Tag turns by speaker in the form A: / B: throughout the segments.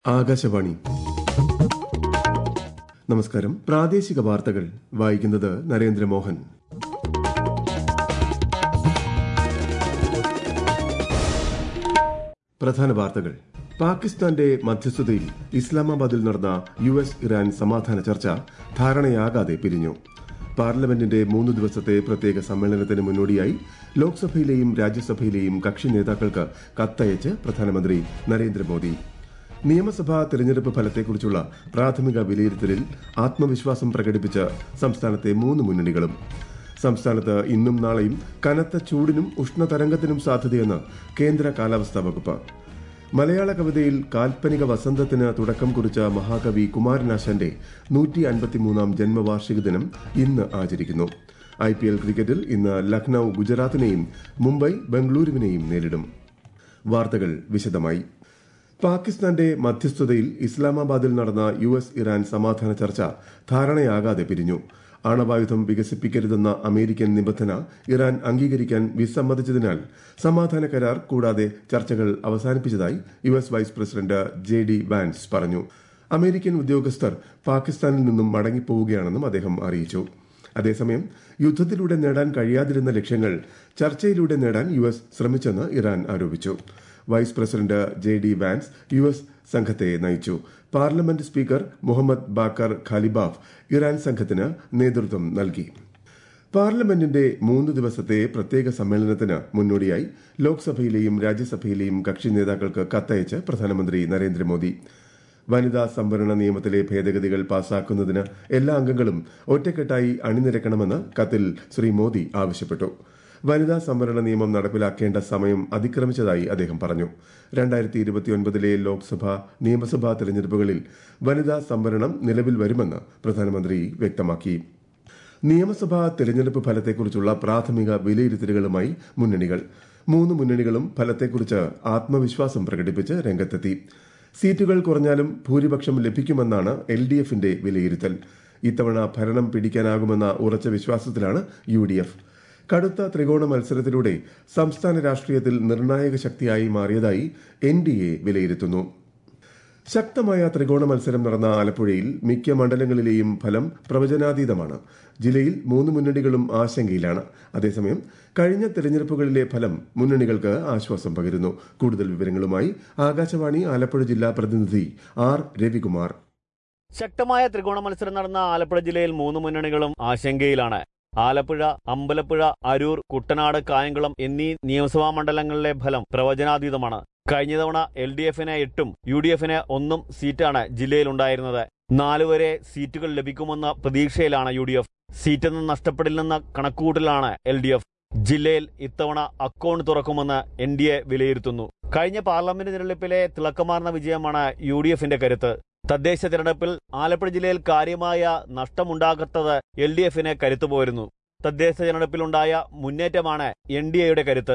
A: ആകാശവാണി നമസ്കാരം പ്രാദേശിക വാർത്തകൾ വായിക്കുന്നത് നരേന്ദ്രമോഹൻ പ്രധാന വാർത്തകൾ പാകിസ്ഥാന്റെ മധ്യസ്ഥതയിൽ ഇസ്ലാമാബാദിൽ നടന്ന യു എസ് ഇറാൻ സമാധാന ചർച്ച ധാരണയാകാതെ പിരിഞ്ഞു പാർലമെന്റിന്റെ മൂന്ന് ദിവസത്തെ പ്രത്യേക സമ്മേളനത്തിന് മുന്നോടിയായി ലോക്സഭയിലെയും രാജ്യസഭയിലെയും കക്ഷി നേതാക്കൾക്ക് കത്തയച്ച് പ്രധാനമന്ത്രി നരേന്ദ്രമോദി നിയമസഭാ തെരഞ്ഞെടുപ്പ് ഫലത്തെക്കുറിച്ചുള്ള പ്രാഥമിക വിലയിരുത്തലിൽ ആത്മവിശ്വാസം പ്രകടിപ്പിച്ച് സംസ്ഥാനത്തെ മൂന്ന് മുന്നണികളും സംസ്ഥാനത്ത് ഇന്നും നാളെയും കനത്ത ചൂടിനും ഉഷ്ണതരംഗത്തിനും സാധ്യതയെന്ന് കേന്ദ്ര കാലാവസ്ഥാ വകുപ്പ് മലയാള കവിതയിൽ കാൽപ്പനിക വസന്തത്തിന് തുടക്കം കുറിച്ച മഹാകവി കുമാരനാശാന്റെ നൂറ്റി അൻപത്തിമൂന്നാം ജന്മവാർഷിക ദിനം ഇന്ന് ആചരിക്കുന്നു ഐ പി എൽ ക്രിക്കറ്റിൽ ഇന്ന് ലക്നൌ ഗുജറാത്തിനെയും മുംബൈ ബംഗളൂരുവിനെയും നേരിടും വാർത്തകൾ വിശദമായി പാകിസ്ഥാന്റെ മധ്യസ്ഥതയിൽ ഇസ്ലാമാബാദിൽ നടന്ന യു എസ് ഇറാൻ സമാധാന ചർച്ച ധാരണയാകാതെ പിരിഞ്ഞു ആണവായുധം വികസിപ്പിക്കരുതെന്ന അമേരിക്കൻ നിബന്ധന ഇറാൻ അംഗീകരിക്കാൻ വിസമ്മതിച്ചതിനാൽ സമാധാന കരാർ കൂടാതെ ചർച്ചകൾ അവസാനിപ്പിച്ചതായി U S vice president J D Vance പറഞ്ഞു അമേരിക്കൻ ഉദ്യോഗസ്ഥർ പാകിസ്ഥാനിൽ നിന്നും മടങ്ങിപ്പോവുകയാണെന്നും അദ്ദേഹം അറിയിച്ചു അതേസമയം യുദ്ധത്തിലൂടെ നേടാൻ കഴിയാതിരുന്ന ലക്ഷ്യങ്ങൾ ചർച്ചയിലൂടെ നേടാൻ യു എസ് ശ്രമിച്ചെന്ന് ഇറാൻ ആരോപിച്ചു vice president J D Vance U S സംഘത്തെ നയിച്ചു parliament speaker Mohammad Bagher Ghalibaf Iran സംഘത്തിന് നേതൃത്വം നൽകി പാർലമെന്റിന്റെ മൂന്ന് ദിവസത്തെ പ്രത്യേക സമ്മേളനത്തിന് മുന്നോടിയായി ലോക്സഭയിലെയും രാജ്യസഭയിലെയും കക്ഷി നേതാക്കൾക്ക് കത്തയച്ച് പ്രധാനമന്ത്രി നരേന്ദ്രമോദി വനിതാ സംവരണ നിയമത്തിലെ ഭേദഗതികൾ പാസാക്കുന്നതിന് എല്ലാ അംഗങ്ങളും ഒറ്റക്കെട്ടായി അണിനിരക്കണമെന്ന് കത്തിൽ ശ്രീ മോദി ആവശ്യപ്പെട്ടു വനിതാ സംവരണ നിയമം നടപ്പിലാക്കേണ്ട സമയം അതിക്രമിച്ചതായി അദ്ദേഹം പറഞ്ഞു രണ്ടായിരത്തി ഇരുപത്തിയൊൻപതിലെ ലോക്സഭ നിയമസഭാ തെരഞ്ഞെടുപ്പുകളിൽ വനിതാ സംവരണം നിലവിൽ വരുമെന്ന് പ്രധാനമന്ത്രി വ്യക്തമാക്കി നിയമസഭാ തെരഞ്ഞെടുപ്പ് ഫലത്തെക്കുറിച്ചുള്ള പ്രാഥമിക വിലയിരുത്തലുകളുമായി മുന്നണികൾ മൂന്ന് മുന്നണികളും ഫലത്തെക്കുറിച്ച് ആത്മവിശ്വാസം പ്രകടിപ്പിച്ച് രംഗത്തെത്തി സീറ്റുകൾ കുറഞ്ഞാലും ഭൂരിപക്ഷം ലഭിക്കുമെന്നാണ് എൽ ഡി എഫിന്റെ വിലയിരുത്തൽ ഇത്തവണ ഭരണം പിടിക്കാനാകുമെന്ന ഉറച്ച വിശ്വാസത്തിലാണ് യു ഡി എഫ് കടുത്ത ത്രികോണ മത്സരത്തിലൂടെ സംസ്ഥാന രാഷ്ട്രീയത്തിൽ നിർണായക ശക്തിയായി മാറിയതായി എൻ ഡി എ വിലയിരുത്തുന്നു ശക്തമായ ത്രികോണ മത്സരം നടന്ന ആലപ്പുഴയിൽ മിക്ക മണ്ഡലങ്ങളിലെയും ഫലം പ്രവചനാതീതമാണ് ജില്ലയിൽ മൂന്ന് മുന്നണികളും ആശങ്കയിലാണ് അതേസമയം കഴിഞ്ഞ തെരഞ്ഞെടുപ്പുകളിലെ ഫലം മുന്നണികൾക്ക് ആശ്വാസം പകരുന്നു കൂടുതൽ വിവരങ്ങളുമായി ആകാശവാണി ആലപ്പുഴ ജില്ലാ പ്രതിനിധി ആർ രവികുമാർ
B: ശക്തമായ ത്രികോണ മത്സരം നടന്ന ആലപ്പുഴ ജില്ലയിൽ മൂന്ന് മുന്നണികളും ആശങ്കയിലാണ് ആലപ്പുഴ അമ്പലപ്പുഴ അരൂർ കുട്ടനാട് കായംകുളം എന്നീ നിയമസഭാ മണ്ഡലങ്ങളിലെ ഫലം പ്രവചനാതീതമാണ് കഴിഞ്ഞ തവണ എൽ ഡി എഫിന് എട്ടും യു ഡി എഫിന് ഒന്നും സീറ്റാണ് ജില്ലയിലുണ്ടായിരുന്നത് നാലുവരെ സീറ്റുകൾ ലഭിക്കുമെന്ന പ്രതീക്ഷയിലാണ് യു ഡി എഫ് സീറ്റൊന്നും നഷ്ടപ്പെടില്ലെന്ന കണക്കുകൂട്ടലാണ് എൽ ഡി എഫ് ജില്ലയിൽ ഇത്തവണ അക്കൗണ്ട് തുറക്കുമെന്ന് എൻ ഡി എ വിലയിരുത്തുന്നു കഴിഞ്ഞ പാർലമെന്റ് തിരഞ്ഞെടുപ്പിലെ തിളക്കമാർന്ന വിജയമാണ് യു ഡി എഫിന്റെ കരുത്ത് തദ്ദേശ തിരഞ്ഞെടുപ്പിൽ ആലപ്പുഴ ജില്ലയിൽ കാര്യമായ നഷ്ടമുണ്ടാകാത്തത് എൽ ഡി എഫിന് കരുത്തു പോരുന്നു തദ്ദേശ തിരഞ്ഞെടുപ്പിലുണ്ടായ മുന്നേറ്റമാണ് എൻ ഡി എയുടെ കരുത്ത്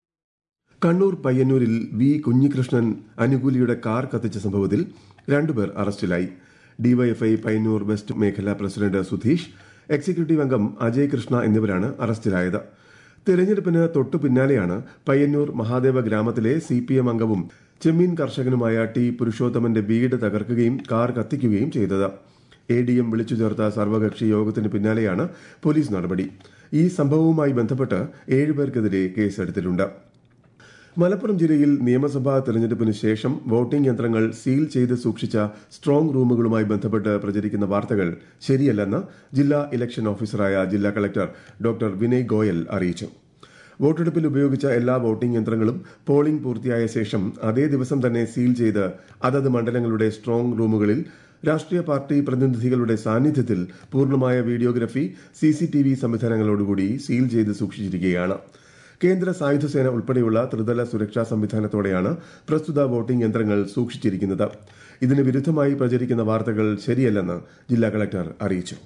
A: കണ്ണൂർ പയ്യന്നൂരിൽ വി കുഞ്ഞികൃഷ്ണൻ അനുകൂലിയുടെ കാർ കത്തിച്ച സംഭവത്തിൽ രണ്ടുപേർ അറസ്റ്റിലായി ഡിവൈഎഫ്ഐ പയ്യന്നൂർ വെസ്റ്റ് മേഖലാ പ്രസിഡന്റ് സുധീഷ് എക്സിക്യൂട്ടീവ് അംഗം അജയ് കൃഷ്ണ എന്നിവരാണ് അറസ്റ്റിലായത് തെരഞ്ഞെടുപ്പിന് തൊട്ടു പിന്നാലെയാണ് പയ്യന്നൂർ മഹാദേവ ഗ്രാമത്തിലെ സി പി എം അംഗവും ചെമ്മീൻ കർഷകനുമായ ടി പുരുഷോത്തമന്റെ വീട് തകർക്കുകയും കാർ കത്തിക്കുകയും ചെയ്തത് എ ഡി എം വിളിച്ചു ചേർത്ത സർവകക്ഷി യോഗത്തിന് പിന്നാലെയാണ് പോലീസ് നടപടി ഈ സംഭവവുമായി ബന്ധപ്പെട്ട് ഏഴുപേർക്കെതിരെ കേസെടുത്തിട്ടുണ്ട് മലപ്പുറം ജില്ലയിൽ നിയമസഭാ തെരഞ്ഞെടുപ്പിന് ശേഷം വോട്ടിംഗ് യന്ത്രങ്ങൾ സീൽ ചെയ്ത് സൂക്ഷിച്ച സ്ട്രോങ് റൂമുകളുമായി ബന്ധപ്പെട്ട് പ്രചരിക്കുന്ന വാർത്തകൾ ശരിയല്ലെന്ന് ജില്ലാ ഇലക്ഷൻ ഓഫീസറായ ജില്ലാ കളക്ടർ ഡോക്ടർ വിനയ് ഗോയൽ അറിയിച്ചു വോട്ടെടുപ്പിൽ ഉപയോഗിച്ച എല്ലാ വോട്ടിംഗ് യന്ത്രങ്ങളും പോളിംഗ് പൂർത്തിയായ ശേഷം അതേ ദിവസം തന്നെ സീൽ ചെയ്ത് അതത് മണ്ഡലങ്ങളുടെ സ്ട്രോങ് റൂമുകളിൽ രാഷ്ട്രീയ പാർട്ടി പ്രതിനിധികളുടെ സാന്നിധ്യത്തിൽ പൂർണ്ണമായ വീഡിയോഗ്രഫി സിസിടിവി സംവിധാനങ്ങളോടുകൂടി സീൽ ചെയ്ത് സൂക്ഷിച്ചിരിക്കുകയാണ് കേന്ദ്ര സായുധസേന ഉൾപ്പെടെയുള്ള ത്രിതല സുരക്ഷാ സംവിധാനത്തോടെയാണ് പ്രസ്തുത വോട്ടിംഗ് യന്ത്രങ്ങൾ സൂക്ഷിച്ചിരിക്കുന്നത് ഇതിന് വിരുദ്ധമായി പ്രചരിക്കുന്ന വാർത്തകൾ ശരിയല്ലെന്ന് ജില്ലാ കളക്ടർ അറിയിച്ചു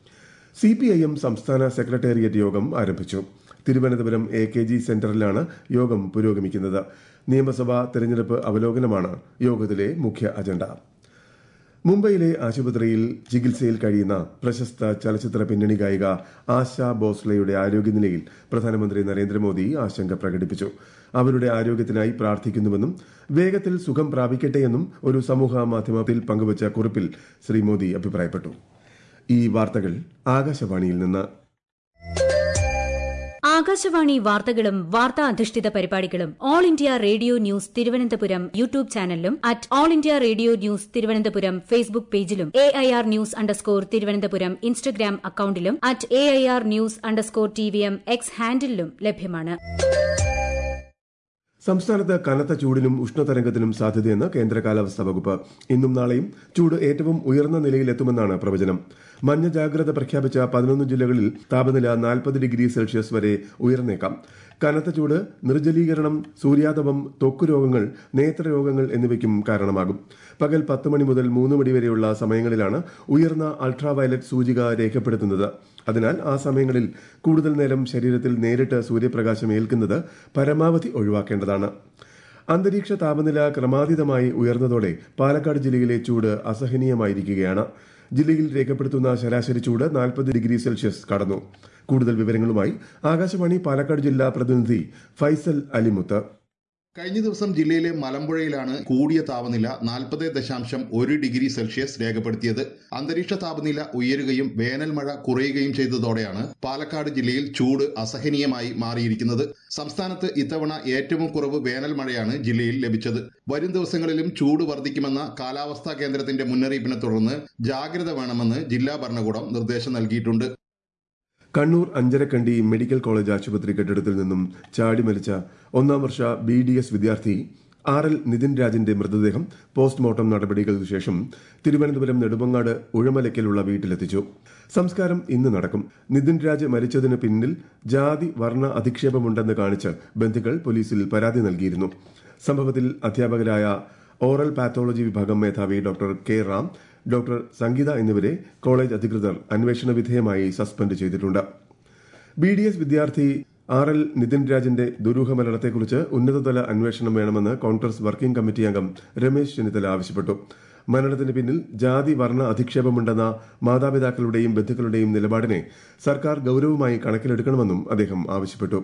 A: സിപിഐഎം സംസ്ഥാന സെക്രട്ടേറിയറ്റ് യോഗം ആരംഭിച്ചു തിരുവനന്തപുരം എ കെ ജി സെന്ററിലാണ് യോഗം പുരോഗമിക്കുന്നത് നിയമസഭാ തെരഞ്ഞെടുപ്പ് അവലോകനമാണ് യോഗത്തിലെ മുഖ്യ അജണ്ട മുംബൈയിലെ ആശുപത്രിയിൽ ചികിത്സയിൽ കഴിയുന്ന പ്രശസ്ത ചലച്ചിത്ര പിന്നണി ഗായിക ആശ ഭോസ്ലയുടെ ആരോഗ്യനിലയിൽ പ്രധാനമന്ത്രി നരേന്ദ്രമോദി ആശങ്ക പ്രകടിപ്പിച്ചു അവരുടെ ആരോഗ്യത്തിനായി പ്രാർത്ഥിക്കുന്നുവെന്നും വേഗത്തിൽ സുഖം പ്രാപിക്കട്ടെയെന്നും ഒരു സമൂഹ മാധ്യമത്തിൽ പങ്കുവച്ച കുറിപ്പിൽ ശ്രീ മോദി അഭിപ്രായപ്പെട്ടു ഈ വാർത്തകൾ ആകാശവാണിയിൽ നിന്ന്
C: ആകാശവാണി വാർത്തകളും വാർത്താ അധിഷ്ഠിത പരിപാടികളും All India Radio news Thiruvananthapuram YouTube ചാനലിലും at All India Radio news Thiruvananthapuram Facebook പേജിലും A I R news underscore Thiruvananthapuram Instagram അക്കൌണ്ടിലും at A I R news underscore T V M X ഹാൻഡിലും ലഭ്യമാണ്
A: സംസ്ഥാനത്ത് കനത്ത ചൂടിനും ഉഷ്ണതരംഗത്തിനും സാധ്യതയെന്ന് കേന്ദ്ര കാലാവസ്ഥാ വകുപ്പ് ഇന്നും നാളെയും ചൂട് ഏറ്റവും ഉയർന്ന നിലയിലെത്തുമെന്നാണ് പ്രവചനം മഞ്ഞ ജാഗ്രത പ്രഖ്യാപിച്ച പതിനൊന്ന് ജില്ലകളിൽ താപനില നാൽപ്പത് ഡിഗ്രി സെൽഷ്യസ് വരെ ഉയർന്നേക്കാം കനത്ത ചൂട് നിർജ്ജലീകരണം സൂര്യാതപം ത്വക്ക് രോഗങ്ങൾ നേത്രരോഗങ്ങൾ എന്നിവയ്ക്കും കാരണമാകും പകൽ പത്ത് മണി മുതൽ മൂന്ന് മണി വരെയുള്ള സമയങ്ങളിലാണ് ഉയർന്ന അൾട്രാവയലറ്റ് സൂചിക രേഖപ്പെടുത്തുന്നത് അതിനാൽ ആ സമയങ്ങളിൽ കൂടുതൽ നേരം ശരീരത്തിൽ നേരിട്ട് സൂര്യപ്രകാശം ഏൽക്കുന്നത് പരമാവധി ഒഴിവാക്കേണ്ടതാണ് അന്തരീക്ഷ താപനില ക്രമാതീതമായി ഉയർന്നതോടെ പാലക്കാട് ജില്ലയിലെ ചൂട് അസഹനീയമായിരിക്കുകയാണ് ജില്ലയിൽ രേഖപ്പെടുത്തുന്ന ശരാശരി ചൂട് നാൽപ്പത് ഡിഗ്രി സെൽഷ്യസ് കടന്നു കൂടുതൽ വിവരങ്ങളുമായി ആകാശവാണി പാലക്കാട് ജില്ലാ പ്രതിനിധി ഫൈസൽ അലിമുത്ത്
D: കഴിഞ്ഞ ദിവസം ജില്ലയിലെ മലമ്പുഴയിലാണ് കൂടിയ താപനില നാൽപ്പത് ദശാംശം ഒരു ഡിഗ്രി സെൽഷ്യസ് രേഖപ്പെടുത്തിയത് അന്തരീക്ഷ താപനില ഉയരുകയും വേനൽ മഴ കുറയുകയും ചെയ്തതോടെയാണ് പാലക്കാട് ജില്ലയിൽ ചൂട് അസഹനീയമായി മാറിയിരിക്കുന്നത് സംസ്ഥാനത്ത് ഇത്തവണ ഏറ്റവും കുറവ് വേനൽ മഴയാണ് ജില്ലയിൽ ലഭിച്ചത് വരും ദിവസങ്ങളിലും ചൂട് വർദ്ധിക്കുമെന്ന കാലാവസ്ഥാ കേന്ദ്രത്തിന്റെ മുന്നറിയിപ്പിനെ തുടർന്ന് ജാഗ്രത വേണമെന്ന് ജില്ലാ ഭരണകൂടം നിർദ്ദേശം നൽകിയിട്ടുണ്ട്
A: കണ്ണൂർ അഞ്ചരക്കണ്ടി മെഡിക്കൽ കോളേജ് ആശുപത്രി കെട്ടിടത്തിൽ നിന്നും ചാടി മരിച്ച ഒന്നാം വർഷ ബി ഡി എസ് വിദ്യാർത്ഥി ആർ എൽ നിതിൻ രാജിന്റെ മൃതദേഹം പോസ്റ്റ്മോർട്ടം നടപടികൾക്ക് ശേഷം തിരുവനന്തപുരം നെടുമങ്ങാട് ഉഴമലയ്ക്കലുള്ള വീട്ടിലെത്തിച്ചു സംസ്കാരം ഇന്ന് നടക്കും നിതിൻ രാജ് മരിച്ചതിന് പിന്നിൽ ജാതി വർണ്ണ അധിക്ഷേപമുണ്ടെന്ന് കാണിച്ച് ബന്ധുക്കൾ പോലീസിൽ പരാതി നൽകിയിരുന്നു സംഭവത്തിൽ അധ്യാപകരായ ഓറൽ പാത്തോളജി വിഭാഗം മേധാവി doctor K Ram doctor Sangeetha എന്നിവരെ കോളേജ് അധികൃതർ അന്വേഷണ വിധേയമായി സസ്പെൻഡ് ചെയ്തിട്ടുണ്ട് ബി ഡി എസ് വിദ്യാർത്ഥി ആർ എൽ നിതിൻ രാജിന്റെ ദുരൂഹമരണത്തെക്കുറിച്ച് ഉന്നതതല അന്വേഷണം വേണമെന്ന് കോൺഗ്രസ് വർക്കിംഗ് കമ്മിറ്റി അംഗം രമേശ് ചെന്നിത്തല ആവശ്യപ്പെട്ടു മരണത്തിന് പിന്നിൽ ജാതി വർണ്ണ അധിക്ഷേപമുണ്ടെന്ന മാതാപിതാക്കളുടെയും ബന്ധുക്കളുടെയും നിലപാടിനെ സർക്കാർ ഗൌരവമായി കണക്കിലെടുക്കണമെന്നും അദ്ദേഹം ആവശ്യപ്പെട്ടു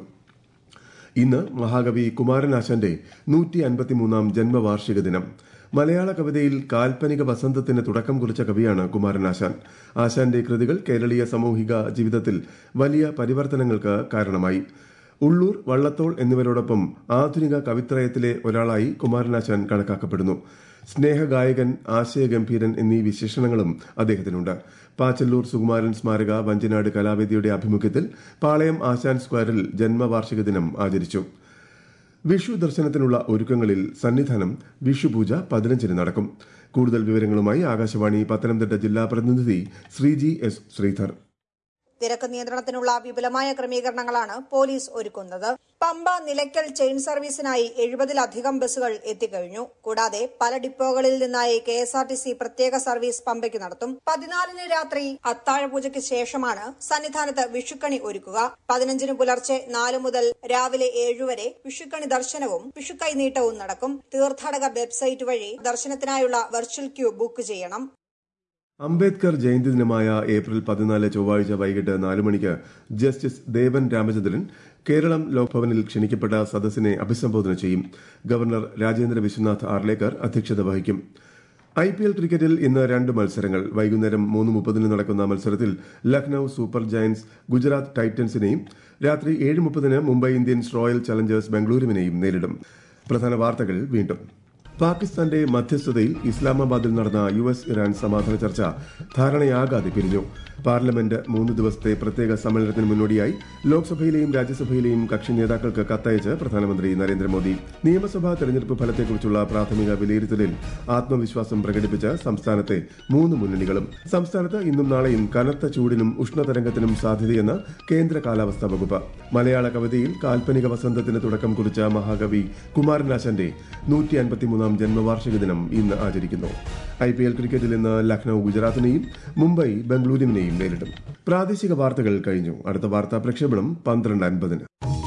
A: ഇന്ന് മഹാകവി കുമാരനാശാന്റെ നൂറ്റി അൻപത്തിമൂന്നാം ജന്മവാർഷിക ദിനം മലയാള കവിതയിൽ കാൽപ്പനിക വസന്തത്തിന് തുടക്കം കുറിച്ച കവിയാണ് കുമാരനാശാൻ ആശാന്റെ കൃതികൾ കേരളീയ സാമൂഹിക ജീവിതത്തിൽ വലിയ പരിവർത്തനങ്ങൾക്ക് കാരണമായി ഉള്ളൂർ വള്ളത്തോൾ എന്നിവരോടൊപ്പം ആധുനിക കവിത്രയത്തിലെ ഒരാളായി കുമാരനാശാൻ കണക്കാക്കപ്പെടുന്നു സ്നേഹഗായകൻ ആശയഗംഭീരൻ എന്നീ വിശേഷണങ്ങളും അദ്ദേഹത്തിനുണ്ട് പാച്ചല്ലൂർ സുകുമാരൻ സ്മാരക വഞ്ചനാട് കലാവേദിയുടെ ആഭിമുഖ്യത്തിൽ പാളയം ആശാൻ സ്ക്വയറിൽ ജന്മവാർഷിക ദിനം ആചരിച്ചു വിഷു ദർശനത്തിനുള്ള ഒരുക്കങ്ങളിൽ സന്നിധാനം വിഷുപൂജ പതിനഞ്ചിന് നടക്കും കൂടുതൽ വിവരങ്ങളുമായി ആകാശവാണി പത്തനംതിട്ട ജില്ലാ പ്രതിനിധി ശ്രീജി എസ് ശ്രീധർ
E: തിരക്ക് നിയന്ത്രണത്തിനുള്ള വിപുലമായ ക്രമീകരണങ്ങളാണ് പോലീസ് ഒരുക്കുന്നത് പമ്പ നിലയ്ക്കൽ ചെയിൻ സർവീസിനായി എഴുപതിലധികം ബസ്സുകൾ എത്തിക്കഴിഞ്ഞു കൂടാതെ പല ഡിപ്പോകളിൽ നിന്നായി K S R T C പ്രത്യേക സർവീസ് പമ്പയ്ക്ക് നടത്തും പതിനാലിന് രാത്രി അത്താഴപൂജയ്ക്ക് ശേഷമാണ് സന്നിധാനത്ത് വിഷുക്കണി ഒരുക്കുക പതിനഞ്ചിന് പുലർച്ചെ നാല് മുതൽ രാവിലെ ഏഴുവരെ വിഷുക്കണി ദർശനവും വിഷുക്കൈനീട്ടവും നടക്കും തീർത്ഥാടക വെബ്സൈറ്റ് വഴി ദർശനത്തിനായുള്ള വെർച്വൽ ക്യൂ ബുക്ക് ചെയ്യണം
A: അംബേദ്കർ ജയന്തി ദിനമായ ഏപ്രിൽ പതിനാല് ചൊവ്വാഴ്ച വൈകിട്ട് നാല് മണിക്ക് ജസ്റ്റിസ് ദേവൻ രാമചന്ദ്രൻ കേരളം ലോക്ഭവനിൽ ക്ഷണിക്കപ്പെട്ട സദസ്സിനെ അഭിസംബോധന ചെയ്യും ഗവർണർ രാജേന്ദ്ര വിശ്വനാഥ് ആർലേക്കർ അധ്യക്ഷത വഹിക്കും ഐ പി എൽ ക്രിക്കറ്റിൽ ഇന്ന് രണ്ട് മത്സരങ്ങൾ വൈകുന്നേരം മൂന്ന് മുപ്പതിന് നടക്കുന്ന മത്സരത്തിൽ ലക്നൌ സൂപ്പർ ജയന്റ്സ് ഗുജറാത്ത് ടൈറ്റൻസിനെയും രാത്രി ഏഴ് മുപ്പതിന് മുംബൈ ഇന്ത്യൻസ് റോയൽ ചലഞ്ചേഴ്സ് ബംഗളൂരുവിനെയും നേരിടും പ്രധാന വാർത്തകൾ വീണ്ടും പാകിസ്ഥാന്റെ മധ്യസ്ഥതയിൽ ഇസ്ലാമാബാദിൽ നടന്ന യു എസ് ഇറാൻ സമാധാന ചർച്ച ധാരണയാകാതെ പിരിഞ്ഞു പാർലമെന്റ് മൂന്ന് ദിവസത്തെ പ്രത്യേക സമ്മേളനത്തിന് മുന്നോടിയായി ലോക്സഭയിലെയും രാജ്യസഭയിലെയും കക്ഷി നേതാക്കൾക്ക് കത്തയച്ച് പ്രധാനമന്ത്രി നരേന്ദ്രമോദി നിയമസഭാ തെരഞ്ഞെടുപ്പ് ഫലത്തെക്കുറിച്ചുള്ള പ്രാഥമിക വിലയിരുത്തലിൽ ആത്മവിശ്വാസം പ്രകടിപ്പിച്ച സംസ്ഥാനത്തെ മൂന്ന് മുന്നണികളും സംസ്ഥാനത്ത് ഇന്നും നാളെയും കനത്ത ചൂടിനും ഉഷ്ണതരംഗത്തിനും സാധ്യതയെന്ന് കേന്ദ്ര കാലാവസ്ഥാ വകുപ്പ് മലയാള കവിതയിൽ കാൽപ്പനിക വസന്തത്തിന് തുടക്കം കുറിച്ച മഹാകവി കുമാരനാശന്റെ നൂറ്റി അൻപത്തിമൂന്നാം ജന്മവാർഷിക ദിനം ഇന്ന് ആചരിക്കുന്നു ഐ പി എൽ ക്രിക്കറ്റിൽ ഇന്ന് ലക്നൌ ഗുജറാത്തിനെയും മുംബൈ ബംഗളൂരുവിനെയും നേരിടും പ്രാദേശിക വാർത്തകൾ കഴിഞ്ഞു അടുത്ത വാർത്താ പ്രക്ഷേപണം പന്ത്രണ്ട് അൻപതിന്